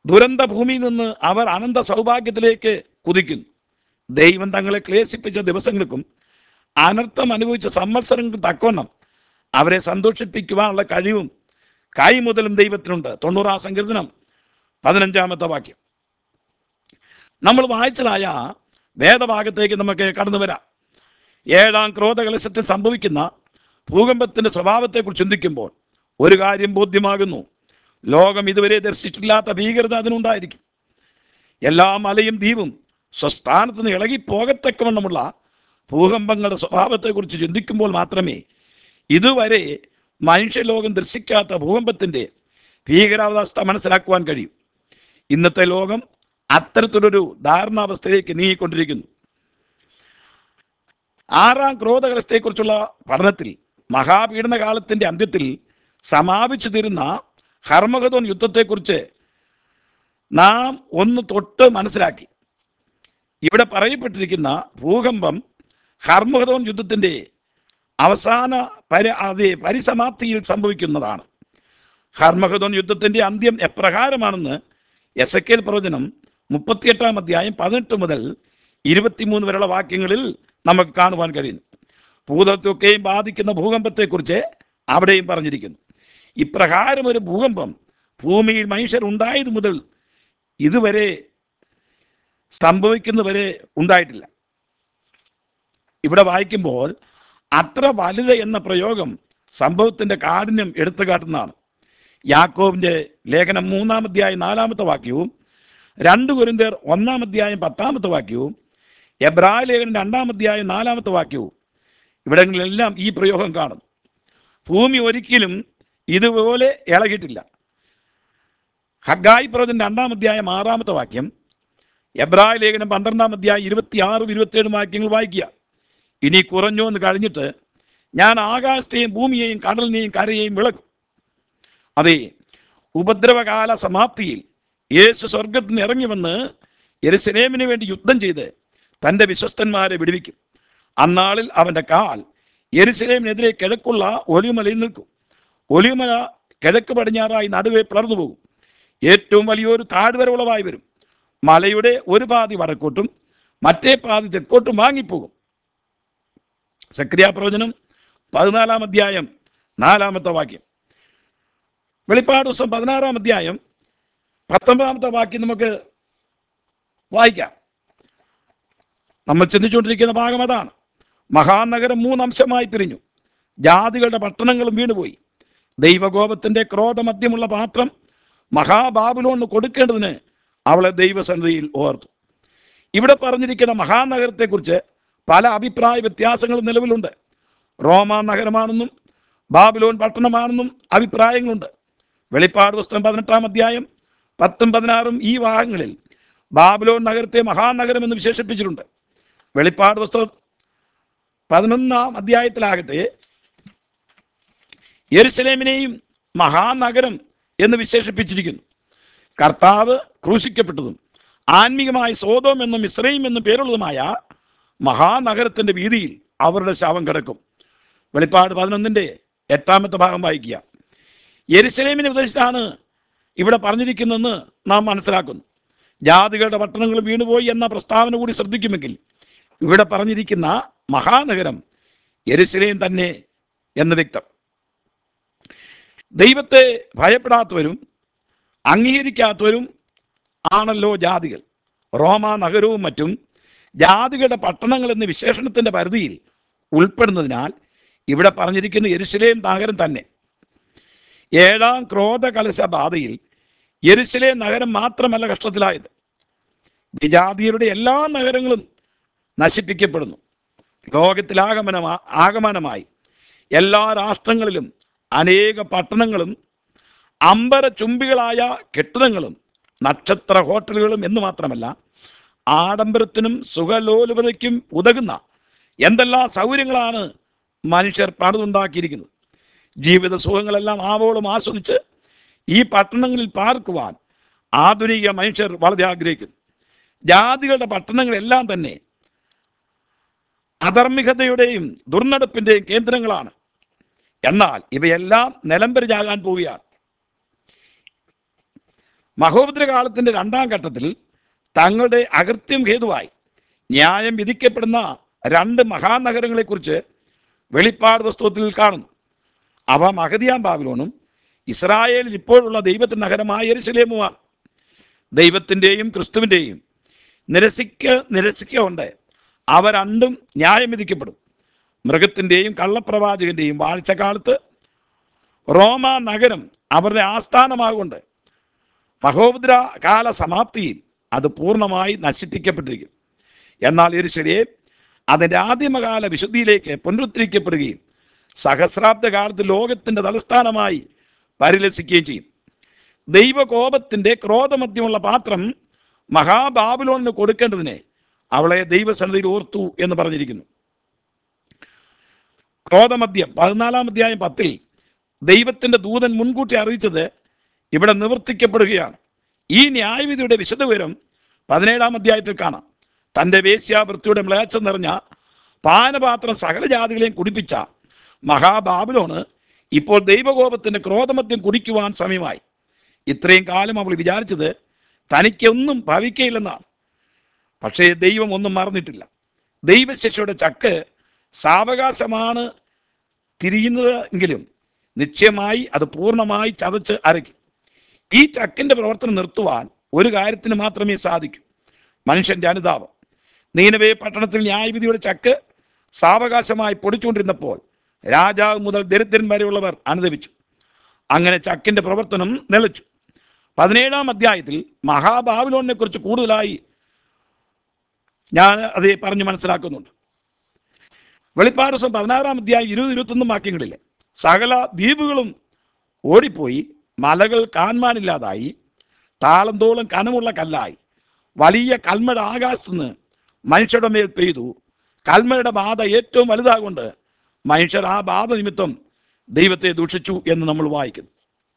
ദുരന്ത ഭൂമിയിൽ നിന്ന് അവർ അനന്ത സൗഭാഗ്യത്തിലേക്ക് കുതിക്കുന്നു ദൈവം തങ്ങളെ ക്ലേശിപ്പിച്ച ദിവസങ്ങൾക്കും അനർത്ഥം അനുഭവിച്ച സംവത്സരങ്ങൾക്കും തക്കവണ്ണം അവരെ സന്തോഷിപ്പിക്കുവാനുള്ള കഴിവും കൈമുതലും ദൈവത്തിനുണ്ട് തൊണ്ണൂറാം സങ്കീർത്തനം പതിനഞ്ചാമത്തെ വാക്യം നമ്മൾ വായിച്ചതായ വേദഭാഗത്തേക്ക് നമുക്ക് കടന്നു വരാം ഏഴാം ക്രോധകലശത്തിൽ സംഭവിക്കുന്ന ഭൂകമ്പത്തിന്റെ സ്വഭാവത്തെക്കുറിച്ച് ചിന്തിക്കുമ്പോൾ ഒരു കാര്യം ബോധ്യമാകുന്നു ലോകം ഇതുവരെ ദർശിച്ചിട്ടില്ലാത്ത ഭീകരത അതിനുണ്ടായിരിക്കും എല്ലാ മലയും ദ്വീപും സ്വസ്ഥാനത്ത് നിന്ന് ഇളകി പോകത്തക്കവണ്ണമുള്ള ഭൂകമ്പങ്ങളുടെ സ്വഭാവത്തെക്കുറിച്ച് ചിന്തിക്കുമ്പോൾ മാത്രമേ ഇതുവരെ മനുഷ്യലോകം ദർശിക്കാത്ത ഭൂകമ്പത്തിന്റെ ഭീകരാവസ്ഥ മനസ്സിലാക്കുവാൻ കഴിയും ഇന്നത്തെ ലോകം അത്തരത്തിലൊരു ധാരണാവസ്ഥയിലേക്ക് നീങ്ങിക്കൊണ്ടിരിക്കുന്നു ആറാം ക്രോധകലസ്ഥയെക്കുറിച്ചുള്ള പഠനത്തിൽ മഹാപീഡന കാലത്തിന്റെ അന്ത്യത്തിൽ സമാപിച്ചു തീരുന്ന ഹർമഗതോൻ യുദ്ധത്തെക്കുറിച്ച് നാം ഒന്ന് തൊട്ട് മനസ്സിലാക്കി ഇവിടെ പറയപ്പെട്ടിരിക്കുന്ന ഭൂകമ്പം ഹർമഗതോൻ യുദ്ധത്തിന്റെ അവസാന പരി അതെ പരിസമാപ്തിയിൽ സംഭവിക്കുന്നതാണ് ഹർമഗതോൻ യുദ്ധത്തിന്റെ അന്ത്യം എപ്രകാരമാണെന്ന് എസ് എ പ്രവചനം മുപ്പത്തിയെട്ടാം അധ്യായം പതിനെട്ട് മുതൽ ഇരുപത്തിമൂന്ന് വരെയുള്ള വാക്യങ്ങളിൽ നമുക്ക് കാണുവാൻ കഴിയുന്നു ഭൂതത്വത്തെയും ബാധിക്കുന്ന ഭൂകമ്പത്തെക്കുറിച്ച് അവിടെയും പറഞ്ഞിരിക്കുന്നു ഇപ്രകാരം ഒരു ഭൂകമ്പം ഭൂമിയിൽ മനുഷ്യർ ഉണ്ടായത് മുതൽ ഇതുവരെ സംഭവിക്കുന്നവരെ ഉണ്ടായിട്ടില്ല ഇവിടെ വായിക്കുമ്പോൾ അത്ര വലുത് എന്ന പ്രയോഗം സംഭവത്തിന്റെ കാഠിന്യം എടുത്തു കാട്ടുന്നതാണ് യാക്കോവിന്റെ ലേഖനം മൂന്നാം അധ്യായം നാലാമത്തെ വാക്യവും രണ്ട് കുരിന്തേർ ഒന്നാം അധ്യായം പത്താമത്തെ വാക്യവും എബ്രായ ലേഖനം രണ്ടാം അധ്യായം നാലാമത്തെ വാക്യവും ഇവിടങ്ങളിലെല്ലാം ഈ പ്രയോഗം കാണും ഭൂമി ഒരിക്കലും ഇതുപോലെ ഇളകിയിട്ടില്ല ഹഗായി പ്രവചൻ രണ്ടാം അധ്യായം ആറാമത്തെ വാക്യം എബ്രായ ലേഖനം പന്ത്രണ്ടാം അധ്യായം ഇരുപത്തിയാറും ഇരുപത്തിയേഴും വാക്യങ്ങൾ വായിക്കുക ഇനി കുറഞ്ഞു എന്ന് കഴിഞ്ഞിട്ട് ഞാൻ ആകാശത്തെയും ഭൂമിയെയും കടലിനെയും കരയെയും വിളക്കും അതെ ഉപദ്രവകാല സമാപ്തിയിൽ യേശു സ്വർഗത്തിൽ നിന്ന് ഇറങ്ങി വന്ന് യെരുസലേമിന് വേണ്ടി യുദ്ധം ചെയ്ത് തൻ്റെ വിശ്വസ്തന്മാരെ വിടുവിക്കും അന്നാളിൽ അവൻ്റെ കാൽ യെരുസലേമിനെതിരെ കിഴക്കുള്ള ഒലിമലയിൽ നിൽക്കും ഒലിമല കിഴക്ക് പടിഞ്ഞാറായി നടുവെ പിളർന്നു പോകും ഏറ്റവും വലിയൊരു താഴ്വര ഉളവായി വരും മലയുടെ ഒരു പാതി വടക്കോട്ടും മറ്റേ പാതി തെക്കോട്ടും വാങ്ങിപ്പോകും സക്രിയ പ്രവചനം പതിനാലാം അധ്യായം നാലാമത്തെ വാക്യം വെളിപ്പാട് ദിവസം പതിനാറാം അധ്യായം പത്തൊമ്പതാമത്തെ വാക്യം നമുക്ക് വായിക്കാം നമ്മൾ ചിന്തിച്ചുകൊണ്ടിരിക്കുന്ന ഭാഗം അതാണ് മഹാനഗരം മൂന്നംശമായി പിരിഞ്ഞു ജാതികളുടെ പട്ടണങ്ങളും വീണുപോയി ദൈവകോപത്തിന്റെ ക്രോധമധ്യമുള്ള പാത്രം മഹാബാബുലോണ് കൊടുക്കേണ്ടതിന് അവളെ ദൈവസന്നിധിയിൽ ഓർത്തു ഇവിടെ പറഞ്ഞിരിക്കുന്ന മഹാനഗരത്തെക്കുറിച്ച് പല അഭിപ്രായ വ്യത്യാസങ്ങളും നിലവിലുണ്ട് റോമ നഗരമാണെന്നും ബാബിലോൺ പട്ടണമാണെന്നും അഭിപ്രായങ്ങളുണ്ട് വെളിപ്പാട് പുസ്തകം പതിനെട്ടാം അധ്യായം പത്തും പതിനാറും ഈ ഭാഗങ്ങളിൽ ബാബിലോൺ നഗരത്തെ മഹാനഗരം എന്ന് വിശേഷിപ്പിച്ചിട്ടുണ്ട് വെളിപ്പാട് പുസ്തകം പതിനൊന്നാം അധ്യായത്തിലാകട്ടെ യെരുസലേമിനെയും മഹാനഗരം എന്ന് വിശേഷിപ്പിച്ചിരിക്കുന്നു കർത്താവ് ക്രൂശിക്കപ്പെട്ടതും ആത്മീകമായി സോതോം എന്നും ഇസ്രയും എന്നും പേരുള്ളതുമായ മഹാനഗരത്തിന്റെ വീതിയിൽ അവരുടെ ശവം കിടക്കും വെളിപ്പാട് പതിനൊന്നിന്റെ എട്ടാമത്തെ ഭാഗം വായിക്കുക യെരുസലേമിനെ ഉദ്ദേശിച്ചാണ് ഇവിടെ പറഞ്ഞിരിക്കുന്നതെന്ന് നാം മനസ്സിലാക്കുന്നു ജാതികളുടെ പട്ടണങ്ങൾ വീണുപോയി എന്ന പ്രസ്താവന കൂടി ശ്രദ്ധിക്കുമെങ്കിൽ ഇവിടെ പറഞ്ഞിരിക്കുന്ന മഹാനഗരം യെരുസലേം തന്നെ എന്ന് വ്യക്തം ദൈവത്തെ ഭയപ്പെടാത്തവരും അംഗീകരിക്കാത്തവരും ആണല്ലോ ജാതികൾ റോമ നഗരവും മറ്റും ജാതികളുടെ പട്ടണങ്ങൾ എന്ന വിശേഷണത്തിന്റെ പരിധിയിൽ ഉൾപ്പെടുന്നതിനാൽ ഇവിടെ പറഞ്ഞിരിക്കുന്ന യെരുസലേം നഗരം തന്നെ ഏഴാം ക്രോധ കലശ ബാധയിൽ യെരുസലേം നഗരം മാത്രമല്ല കഷ്ടത്തിലായത് വിജാതിയരുടെ എല്ലാ നഗരങ്ങളും നശിപ്പിക്കപ്പെടുന്നു ലോകത്തിലാഗമനമാ ആഗമനമായി എല്ലാ രാഷ്ട്രങ്ങളിലും അനേക പട്ടണങ്ങളും അമ്പര ചുംബികളായ കെട്ടിടങ്ങളും നക്ഷത്ര ഹോട്ടലുകളും എന്ന് മാത്രമല്ല ആഡംബരത്തിനും സുഖലോലുപതയ്ക്കും ഉതകുന്ന എന്തെല്ലാം സൗകര്യങ്ങളാണ് മനുഷ്യർ പണിതുണ്ടാക്കിയിരിക്കുന്നത് ജീവിത സുഖങ്ങളെല്ലാം ആവോളം ആസ്വദിച്ച് ഈ പട്ടണങ്ങളിൽ പാർക്കുവാൻ ആധുനിക മനുഷ്യർ വളരെ ആഗ്രഹിക്കുന്നു ജാതികളുടെ പട്ടണങ്ങളെല്ലാം തന്നെ അധർമ്മികതയുടെയും ദുർനടപ്പിന്റെയും കേന്ദ്രങ്ങളാണ് എന്നാൽ ഇവയെല്ലാം നിലംപരിചാകാൻ പോവുകയാണ് മഹോപദ്രകാലത്തിൻ്റെ രണ്ടാം ഘട്ടത്തിൽ തങ്ങളുടെ അകൃത്യം ഹേതുവായി ന്യായം വിധിക്കപ്പെടുന്ന രണ്ട് മഹാനഗരങ്ങളെക്കുറിച്ച് വെളിപ്പാട് പുസ്തകത്തിൽ കാണുന്നു അവ മഹദിയാം ബാബിലോണും ഇസ്രായേലിൽ ഇപ്പോഴുള്ള ദൈവത്തിൻ്റെ നഗരമായ യെരുശലേമുമാണ് ദൈവത്തിൻ്റെയും ക്രിസ്തുവിൻ്റെയും നിരസിക്ക നിരസിക്കൊണ്ട് അവ രണ്ടും ന്യായം വിധിക്കപ്പെടും മൃഗത്തിൻ്റെയും കള്ളപ്രവാചകൻ്റെയും വാഴ്ചക്കാലത്ത് റോമ നഗരം അവരുടെ ആസ്ഥാനമാകൊണ്ട് മഹോപദ്ര കാല സമാപ്തിയിൽ അത് പൂർണ്ണമായി നശിപ്പിക്കപ്പെട്ടിരിക്കും എന്നാൽ ഇരുശരിയെ അതിൻ്റെ ആദിമകാല വിശുദ്ധിയിലേക്ക് പുനരുദ്ധരിക്കപ്പെടുകയും സഹസ്രാബ്ദ കാലത്ത് ലോകത്തിൻ്റെ തലസ്ഥാനമായി പരിലസിക്കുകയും ചെയ്യും ദൈവകോപത്തിൻ്റെ ക്രോധമധ്യമുള്ള പാത്രം മഹാബാബുലോണിന് കൊടുക്കേണ്ടതിനെ അവളെ ദൈവസന്നിധിയിൽ ഓർത്തു എന്ന് പറഞ്ഞിരിക്കുന്നു ക്രോധമദ്യം പതിനാലാം അധ്യായം പത്തിൽ ദൈവത്തിൻ്റെ ദൂതൻ മുൻകൂട്ടി അറിയിച്ചത് ഇവിടെ നിവർത്തിക്കപ്പെടുകയാണ് ഈ ന്യായവിധിയുടെ വിശദവിവരം പതിനേഴാം അധ്യായത്തിൽ കാണാം തൻ്റെ വേശ്യാവൃത്തിയുടെ മ്ലേച്ഛം നിറഞ്ഞ പാനപാത്രം സകല ജാതികളെയും കുടിപ്പിച്ച മഹാബാബുലോണ് ഇപ്പോൾ ദൈവകോപത്തിൻ്റെ ക്രോധമദ്യം കുടിക്കുവാൻ സമയമായി ഇത്രയും കാലം അവൾ വിചാരിച്ചത് തനിക്കൊന്നും ഭവിക്കയില്ലെന്നാണ് പക്ഷേ ദൈവം ഒന്നും മറന്നിട്ടില്ല ദൈവശിക്ഷയുടെ ചക്ക് സാവകാശമാണ് തിരിയുന്നത് എങ്കിലും നിശ്ചയമായി അത് പൂർണ്ണമായി ചതച്ച് അരയ്ക്കും ഈ ചക്കിൻ്റെ പ്രവർത്തനം നിർത്തുവാൻ ഒരു കാര്യത്തിന് മാത്രമേ സാധിക്കൂ മനുഷ്യൻ്റെ അനുതാപം നീനവേ പട്ടണത്തിൽ ന്യായവിധിയുടെ ചക്ക് സാവകാശമായി പൊടിച്ചുകൊണ്ടിരുന്നപ്പോൾ രാജാവ് മുതൽ ദരിദ്രൻ വരെയുള്ളവർ അനുദപിച്ചു അങ്ങനെ ചക്കിൻ്റെ പ്രവർത്തനം നിലച്ചു പതിനേഴാം അധ്യായത്തിൽ മഹാബാബിലോണിനെ കുറിച്ച് കൂടുതലായി ഞാൻ അത് പറഞ്ഞ് മനസ്സിലാക്കുന്നുണ്ട് വെളിപ്പാട് ദിവസം പതിനാറാം അധ്യായം ഇരുപത് ഇരുപത്തൊന്നും വാക്യങ്ങളിൽ സകല ദ്വീപുകളും ഓടിപ്പോയി മലകൾ കാൺമാനില്ലാതായി താളം തോളം കനമുള്ള കല്ലായി വലിയ കൽമഴ ആകാശത്തുനിന്ന് മനുഷ്യരുടെ മേൽ പെയ്തു കൽമഴയുടെ ബാധ ഏറ്റവും വലുതാകൊണ്ട് മനുഷ്യർ ആ ബാധ നിമിത്തം ദൈവത്തെ ദൂഷിച്ചു എന്ന് നമ്മൾ വായിക്കുന്നു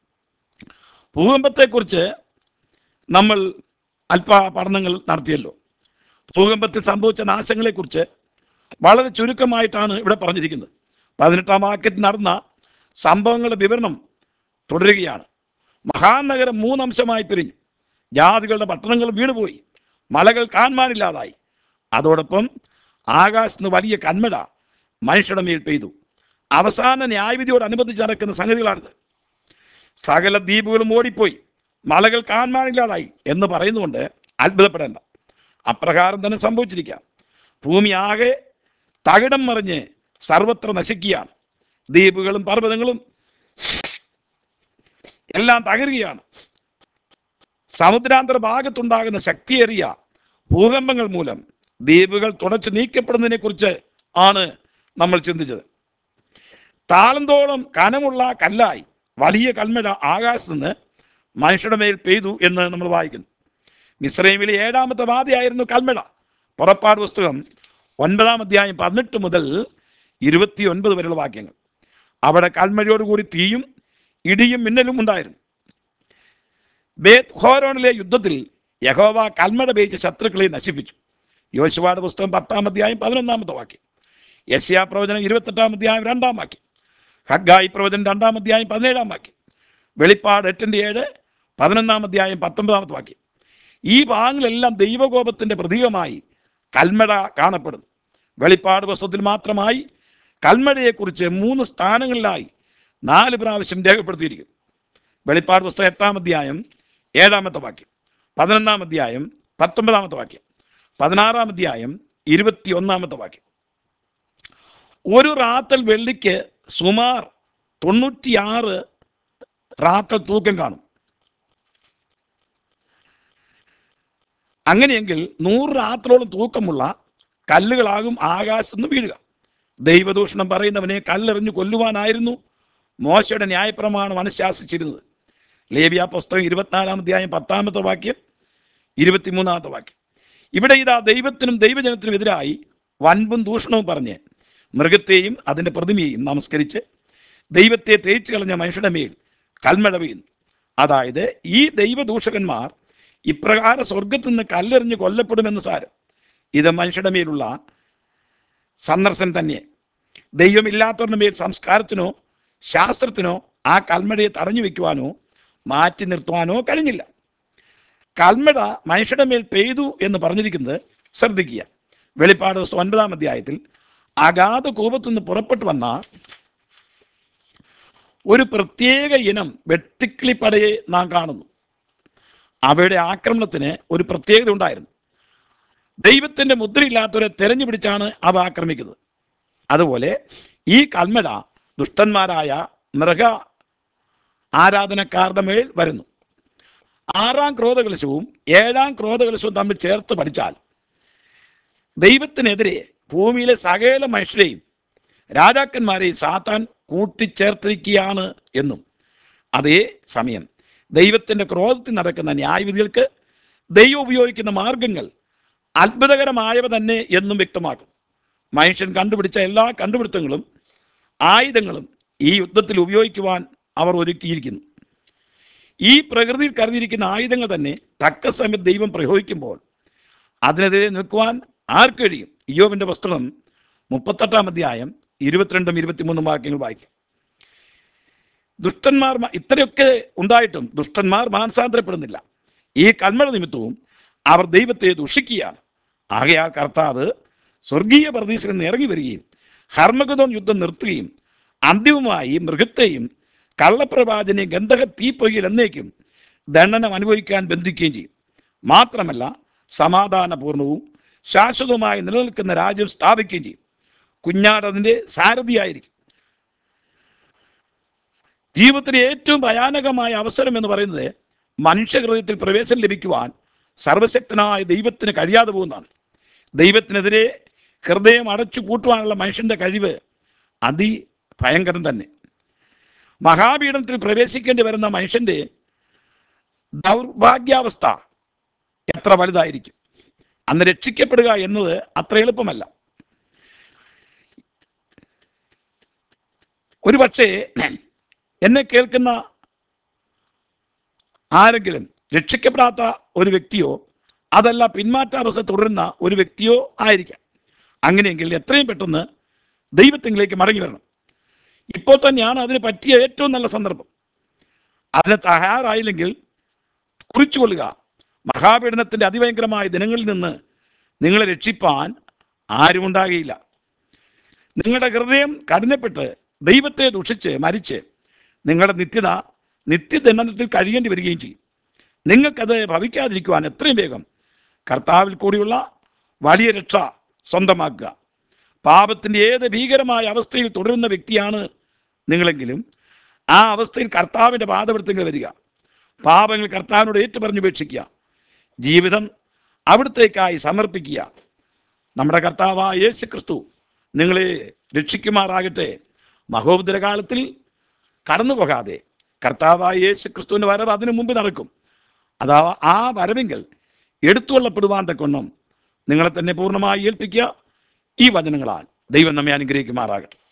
ഭൂകമ്പത്തെക്കുറിച്ച് നമ്മൾ അല്പ പഠനങ്ങൾ നടത്തിയല്ലോ ഭൂകമ്പത്തിൽ സംഭവിച്ച നാശങ്ങളെക്കുറിച്ച് വളരെ ചുരുക്കമായിട്ടാണ് ഇവിടെ പറഞ്ഞിരിക്കുന്നത് പതിനെട്ടാം വാക്യത്തിൽ നടന്ന സംഭവങ്ങളുടെ വിവരണം തുടരുകയാണ് മഹാനഗരം മൂന്നംശമായി പിരിഞ്ഞു ജാതികളുടെ പട്ടണങ്ങൾ വീണുപോയി മലകൾ കാൺമാനില്ലാതായി അതോടൊപ്പം ആകാശത്ത് വലിയ കന്മഴ മനുഷ്യരുടെ മേൽ പെയ്തു അവസാന ന്യായവിധിയോടനുബന്ധിച്ച് നടക്കുന്ന സംഗതികളാണിത് സകല ദ്വീപുകളും ഓടിപ്പോയി മലകൾ കാൺമാനില്ലാതായി എന്ന് പറയുന്നുകൊണ്ട് അത്ഭുതപ്പെടേണ്ട അപ്രകാരം തന്നെ സംഭവിച്ചിരിക്കാം ഭൂമി ആകെ തകിടം മറിഞ്ഞ് സർവത്ര നശിക്കുകയാണ് ദ്വീപുകളും പർവ്വതങ്ങളും എല്ലാം തകരുകയാണ് സമുദ്രാന്തര ഭാഗത്തുണ്ടാകുന്ന ശക്തിയേറിയ ഭൂകമ്പങ്ങൾ മൂലം ദ്വീപുകൾ തുടച്ചു നീക്കപ്പെടുന്നതിനെ കുറിച്ച് ആണ് നമ്മൾ ചിന്തിച്ചത് താളന്തോളം കനമുള്ള കല്ലായി വലിയ കൽമഴ ആകാശത്ത് നിന്ന് മനുഷ്യരുടെ മേൽ പെയ്തു എന്ന് നമ്മൾ വായിക്കുന്നു മിസ്രൈമിലെ ഏഴാമത്തെ ബാധയായിരുന്നു കൽമഴ പുറപ്പാട് പുസ്തകം ഒൻപതാം അധ്യായം പതിനെട്ട് മുതൽ ഇരുപത്തി ഒൻപത് വരെയുള്ള വാക്യങ്ങൾ അവിടെ കൽമഴയോടുകൂടി തീയും ഇടിയും മിന്നലും ഉണ്ടായിരുന്നു ബേത് ഹോരോണിലെ യുദ്ധത്തിൽ യഹോവ കൽമഴ പേയിച്ച ശത്രുക്കളെ നശിപ്പിച്ചു യോശുവാട് പുസ്തകം പത്താം അധ്യായം പതിനൊന്നാമത്തെ വാക്യം യസ്യാ പ്രവചനം ഇരുപത്തെട്ടാം അധ്യായം രണ്ടാം വാക്യം ഹഗ്ഗായി പ്രവചനം രണ്ടാം അധ്യായം പതിനേഴാം വാക്യം വെളിപ്പാട് എട്ടിൻ്റെ ഏഴ് പതിനൊന്നാം അധ്യായം പത്തൊമ്പതാമത്തെ വാക്യം ഈ ഭാഗങ്ങളെല്ലാം ദൈവകോപത്തിൻ്റെ പ്രതീകമായി കൽമഴ കാണപ്പെടുന്നു വെളിപ്പാട് പുസ്തകത്തിൽ മാത്രമായി കൽമഴയെക്കുറിച്ച് മൂന്ന് സ്ഥാനങ്ങളിലായി നാല് പ്രാവശ്യം രേഖപ്പെടുത്തിയിരിക്കുന്നു വെളിപ്പാട് പുസ്തകം എട്ടാം അധ്യായം ഏഴാമത്തെ വാക്യം പതിനൊന്നാം അധ്യായം പത്തൊമ്പതാമത്തെ വാക്യം പതിനാറാം അധ്യായം ഇരുപത്തി ഒന്നാമത്തെ വാക്യം ഒരു റാത്തൽ വെള്ളിക്ക് സുമാർ തൊണ്ണൂറ്റിയാറ് റാത്തൽ തൂക്കം കാണും അങ്ങനെയെങ്കിൽ നൂറ് റാത്തലോളം തൂക്കമുള്ള കല്ലുകളാകും ആകാശത്ത് നിന്ന് വീഴുക ദൈവദൂഷണം പറയുന്നവനെ കല്ലെറിഞ്ഞു കൊല്ലുവാനായിരുന്നു മോശയുടെ ന്യായപ്രമാണം അനുശാസിച്ചിരുന്നത് ലേബിയ പുസ്തകം ഇരുപത്തിനാലാം അധ്യായം പത്താമത്തെ വാക്യം ഇരുപത്തിമൂന്നാമത്തെ വാക്യം ഇവിടെ ഇതാ ദൈവത്തിനും ദൈവജനത്തിനും എതിരായി വൻപും ദൂഷണവും പറഞ്ഞ് മൃഗത്തെയും അതിൻ്റെ പ്രതിമയെയും നമസ്കരിച്ച് ദൈവത്തെ തേച്ചു കളഞ്ഞ മനുഷ്യരുടെ മേൽ കൽമഴ പെയ്യുന്നു അതായത് ഈ ദൈവദൂഷകന്മാർ ഇപ്രകാരം സ്വർഗത്തിൽ നിന്ന് കല്ലെറിഞ്ഞ് കൊല്ലപ്പെടുമെന്ന് സാരം ഇത് മനുഷ്യരുടെ മേലുള്ള സന്ദർശനം തന്നെ ദൈവമില്ലാത്തവരുടെ മേൽ സംസ്കാരത്തിനോ ശാസ്ത്രത്തിനോ ആ കൽമഴയെ തടഞ്ഞു വെക്കുവാനോ മാറ്റി നിർത്തുവാനോ കഴിഞ്ഞില്ല കൽമഴ മനുഷ്യരുടെ മേൽ പെയ്തു എന്ന് പറഞ്ഞിരിക്കുന്നത് ശ്രദ്ധിക്കുക വെളിപ്പാട് ദിവസം ഒൻപതാം അധ്യായത്തിൽ അഗാധ കോപത്തു നിന്ന് പുറപ്പെട്ടു വന്ന ഒരു പ്രത്യേക ഇനം വെട്ടിക്കിളിപ്പടയെ നാം കാണുന്നു അവയുടെ ആക്രമണത്തിന് ഒരു പ്രത്യേകത ഉണ്ടായിരുന്നു ദൈവത്തിന്റെ മുദ്രയില്ലാത്തവരെ തെരഞ്ഞു പിടിച്ചാണ് അവ ആക്രമിക്കുന്നത് അതുപോലെ ഈ കൽമഴ ദുഷ്ടന്മാരായ മൃഗ ആരാധനക്കാരുടെ മേൽ വരുന്നു ആറാം ക്രോധകലശവും ഏഴാം ക്രോധകലശവും തമ്മിൽ ചേർത്ത് പഠിച്ചാൽ ദൈവത്തിനെതിരെ ഭൂമിയിലെ സകല മനുഷ്യരെയും രാജാക്കന്മാരെയും സാത്താൻ കൂട്ടിച്ചേർത്തിരിക്കുകയാണ് എന്നും അതേ സമയം ദൈവത്തിൻ്റെ ക്രോധത്തിൽ നടക്കുന്ന ന്യായവിധികൾക്ക് ദൈവം ഉപയോഗിക്കുന്ന മാർഗങ്ങൾ അത്ഭുതകരമായവ തന്നെ എന്നും വ്യക്തമാക്കും മനുഷ്യൻ കണ്ടുപിടിച്ച എല്ലാ കണ്ടുപിടുത്തങ്ങളും ആയുധങ്ങളും ഈ യുദ്ധത്തിൽ ഉപയോഗിക്കുവാൻ അവർ ഒരുക്കിയിരിക്കുന്നു ഈ പ്രകൃതിയിൽ കരുതിയിരിക്കുന്ന ആയുധങ്ങൾ തന്നെ തക്ക സമയത്ത് ദൈവം പ്രയോഗിക്കുമ്പോൾ അതിനെതിരെ നിൽക്കുവാൻ ആർക്ക് കഴിയും ഇയോബിന്റെ പുസ്തകം മുപ്പത്തെട്ടാം അധ്യായം ഇരുപത്തിരണ്ടും ഇരുപത്തിമൂന്നും വാക്യങ്ങൾ വായിക്കും ദുഷ്ടന്മാർ മ- ഇത്രയൊക്കെ ഉണ്ടായിട്ടും ദുഷ്ടന്മാർ മാനസാന്തരപ്പെടുന്നില്ല ഈ കന്മഴ നിമിത്തവും അവർ ദൈവത്തെ ദുഷിക്കുകയാണ് ആകയാൽ കർത്താവ് സ്വർഗീയ പ്രതീക്ഷയിൽ നിന്ന് ഇറങ്ങി വരികയും ഹർമഗതോൻ യുദ്ധം നിർത്തുകയും അന്തിമമായി മൃഗത്തെയും കള്ളപ്രവാചനെയും ഗന്ധക തീപ്പൊയ്യിൽ എന്നേക്കും ദണ്ഡനം അനുഭവിക്കാൻ ബന്ധിക്കുകയും ചെയ്യും മാത്രമല്ല സമാധാനപൂർണവും ശാശ്വതവുമായി നിലനിൽക്കുന്ന രാജ്യം സ്ഥാപിക്കുകയും ചെയ്യും കുഞ്ഞാട് അതിൻ്റെ സാരഥിയായിരിക്കും ജീവിതത്തിലെ ഏറ്റവും ഭയാനകമായ അവസരം എന്ന് പറയുന്നത് മനുഷ്യഹൃദയത്തിൽ പ്രവേശനം ലഭിക്കുവാൻ സർവശക്തനായ ദൈവത്തിന് കഴിയാതെ പോകുന്നതാണ് ദൈവത്തിനെതിരെ ഹൃദയം അടച്ചു പൂട്ടുവാനുള്ള മനുഷ്യന്റെ കഴിവ് അതിഭയങ്കരം തന്നെ മഹാപീഠത്തിൽ പ്രവേശിക്കേണ്ടി വരുന്ന മനുഷ്യന്റെ ദൗർഭാഗ്യാവസ്ഥ എത്ര വലുതായിരിക്കും അന്ന് രക്ഷിക്കപ്പെടുക എന്നത് അത്ര എളുപ്പമല്ല ഒരു പക്ഷേ എന്നെ കേൾക്കുന്ന ആരെങ്കിലും രക്ഷിക്കപ്പെടാത്ത ഒരു വ്യക്തിയോ അതല്ല പിന്മാറ്റാവസ്ഥ തുടരുന്ന ഒരു വ്യക്തിയോ ആയിരിക്കാം അങ്ങനെയെങ്കിൽ എത്രയും പെട്ടെന്ന് ദൈവത്തിലേക്ക് മടങ്ങി വരണം ഇപ്പോൾ തന്നെയാണ് അതിന് പറ്റിയ ഏറ്റവും നല്ല സന്ദർഭം അതിന് തയ്യാറായില്ലെങ്കിൽ കുറിച്ചുകൊള്ളുക മഹാപീഡനത്തിന്റെ അതിഭയങ്കരമായ ദിനങ്ങളിൽ നിന്ന് നിങ്ങളെ രക്ഷിപ്പാൻ ആരും ഉണ്ടാകുകയില്ല നിങ്ങളുടെ ഹൃദയം കഠിനപ്പെട്ട് ദൈവത്തെ ദുഷിച്ച് മരിച്ച് നിങ്ങളുടെ നിത്യത നിത്യദണ്ഡനത്തിൽ കഴിയേണ്ടി വരികയും ചെയ്യും നിങ്ങൾക്കത് ഭവിക്കാതിരിക്കുവാൻ എത്രയും വേഗം കർത്താവിൽ കൂടിയുള്ള വലിയ രക്ഷ സ്വന്തമാക്കുക പാപത്തിൻ്റെ ഏത് ഭീകരമായ അവസ്ഥയിൽ തുടരുന്ന വ്യക്തിയാണ് നിങ്ങളെങ്കിലും ആ അവസ്ഥയിൽ കർത്താവിൻ്റെ പാദപ്പെടുത്തങ്ങൾ വരിക പാപങ്ങൾ കർത്താവിനോട് ഏറ്റുപറഞ്ഞുപേക്ഷിക്കുക ജീവിതം അവിടത്തേക്കായി സമർപ്പിക്കുക നമ്മുടെ കർത്താവായ യേശു ക്രിസ്തു നിങ്ങളെ രക്ഷിക്കുമാറാകട്ടെ മഹോദരകാലത്തിൽ കടന്നു പോകാതെ കർത്താവായ യേശു ക്രിസ്തുവിൻ്റെ വരവ് അതിനു മുമ്പ് നടക്കും അതാ ആ വരവെങ്കിൽ എടുത്തുകൊള്ളപ്പെടുവാൻ തക്കൊണ്ണം നിങ്ങളെ തന്നെ പൂർണ്ണമായി ഏൽപ്പിക്കുക ഈ വചനങ്ങളാൽ ദൈവം നമ്മെ അനുഗ്രഹിക്കുമാറാകട്ടെ